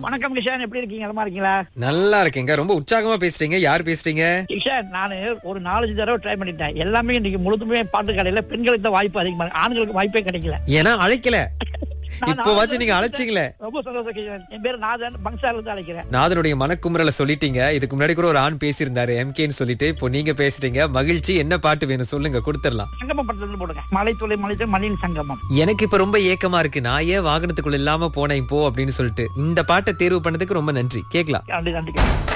வணக்கம் கிஷான் எப்படி இருக்கீங்க நல்லா இருக்கீங்களா நல்லா இருக்கீங்க ரொம்ப உற்சாகமா பேசுறீங்க யார் பேசுறீங்க கிஷான் நானு ஒரு நாலஞ்சு தடவை ட்ரை பண்ணிட்டேன் எல்லாமே இன்னைக்கு முழுதுமே பாட்டு கடையில பெண்களுக்கு தான் வாய்ப்பு அதிகமா இருக்கு. ஆண்களுக்கு வாய்ப்பே கிடைக்கல ஏன்னா அழைக்கல நான் இப்போவாச்சும் நீங்க அழைச்சிங்களே ரொம்ப சந்தோஷம் கிஷான் என் பேர் நாதன் பங்சால இருந்து அழைக்கிறேன் நாதனுடைய மனக்குமுறல சொல்லிட்டீங்க இதுக்கு முன்னாடி கூட ஒரு ஆண் பேசியிருந்தாரு எம்கேன்னு சொல்லிட்டு இப்போ நீங்க பேசுறீங்க மகிழ்ச்சி என்ன பாட்டு வேணும் சொல்லுங்க கொடுத்துடலாம் சங்கமம் படத்துல இருந்து போடுங்க மலை துளை மலை மலையின் சங்கமம் எனக்கு இப்ப ரொம்ப ஏக்கமா இருக்கு நான் ஏன் வாகனத்துக்குள்ள இல்லாம போனேன் இப்போ அப்படின்னு சொல்லிட்டு இந்த பாட்டை தேர்வு பண்ணதுக்கு ரொம்ப நன்றி கேக்கலாம் நன்றி நன்றி